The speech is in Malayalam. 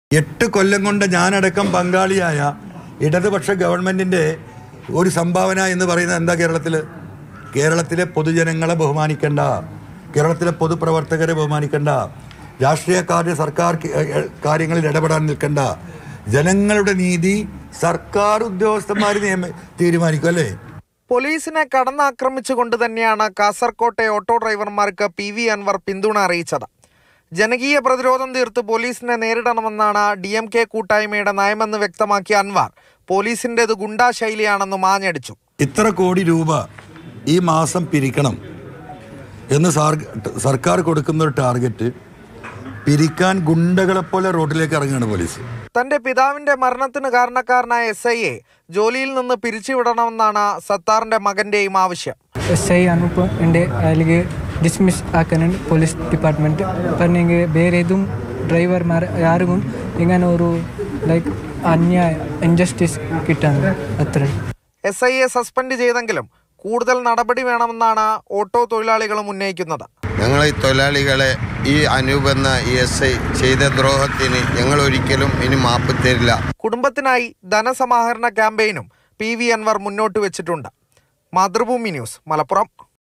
എട്ട് കൊല്ലം കൊണ്ട് ഞാനടക്കം പങ്കാളിയായ ഇടതുപക്ഷ ഗവൺമെന്റിന്റെ ഒരു സംഭാവന എന്ന് പറയുന്നത് എന്താ കേരളത്തിൽ കേരളത്തിലെ പൊതുജനങ്ങളെ ബഹുമാനിക്കണ്ട കേരളത്തിലെ പൊതുപ്രവർത്തകരെ ബഹുമാനിക്കണ്ട രാഷ്ട്രീയക്കാരുടെ സർക്കാർ ക- ഏ, കാര്യങ്ങളിൽ ഇടപെടാൻ നിൽക്കണ്ട ജനങ്ങളുടെ നീതി സർക്കാർ ഉദ്യോഗസ്ഥന്മാർ നിയമ തീരുമാനിക്കും അല്ലേ പോലീസിനെ കടന്നാക്രമിച്ചുകൊണ്ട് തന്നെയാണ് കാസർകോട്ടെ ഓട്ടോ ഡ്രൈവർമാർക്ക് പി വി അൻവർ പിന്തുണ അറിയിച്ചത് ജനകീയ പ്രതിരോധം തീർത്ത് പോലീസിനെ നേരിടണമെന്നാണ് ഡി എം കെ കൂട്ടായ്മയുടെ നയമെന്ന് വ്യക്തമാക്കിയ അൻവർ പോലീസിൻ്റെത് ഗുണ്ടാ ശൈലിയാണെന്ന് മാഞ്ഞടിച്ചു ഇത്ര കോടി രൂപ ഈ മാസം പിരിക്കണം എന്ന് സാർ- സർക്കാർ കൊടുക്കുന്ന ഒരു ടാർഗറ്റ് പിരിക്കാൻ ഗുണ്ടകളെ പോലെ റോഡിലേക്ക് ഇറങ്ങുകയാണ് പോലീസ് തന്റെ പിതാവിന്റെ മരണത്തിന് കാരണക്കാരനായ എസ് ഐയെ ജോലിയിൽ നിന്ന് പിരിച്ചുവിടണമെന്നാണ് സത്താറിന്റെ മകന്റെയും ആവശ്യം എസ് ഐ അനൂപ് എൻ്റെ അಲ್ಲಿಗೆ ಡಿಸ್ಮಿಸ್ ಹಾಕನಂಡು ಪೊಲೀಸ್ ಡಿಪಾರ್ಟ್ಮೆಂಟ್ ਪਰ ನಿಮಗೆ ಬೇರೆ ಇದು ಡ್ರೈವರ್മാർ ಯಾರಿಗೂ ഇങ്ങനെ ഒരു ലൈക്ക് അന്യായ ഇൻജസ്റ്റിസ് കിട്ടാണ് അത്ര എസ് ഐയെ സസ്പെൻഡ് ചെയ്തെങ്കിലും കൂടുതൽ നടപടി വേണമെന്നാണ് ഓട്ടോ തൊഴിലാളികളും ഉന്നയിക്കുന്നത് ഞങ്ങൾ ഈ തൊഴിലാളികളെ ഈ അനൂപ് എന്ന ഈ എസ് ഐ ചെയ്ത ദ്രോഹത്തിന് ഞങ്ങൾ ഒരിക്കലും ഇനി മാപ്പ് തരില്ല കുടുംബത്തിനായി ധനസമാഹരണ ക്യാമ്പയിനും പി വി അൻവർ മുന്നോട്ട് വെച്ചിട്ടുണ്ട് മാതൃഭൂമി ന്യൂസ് മലപ്പുറം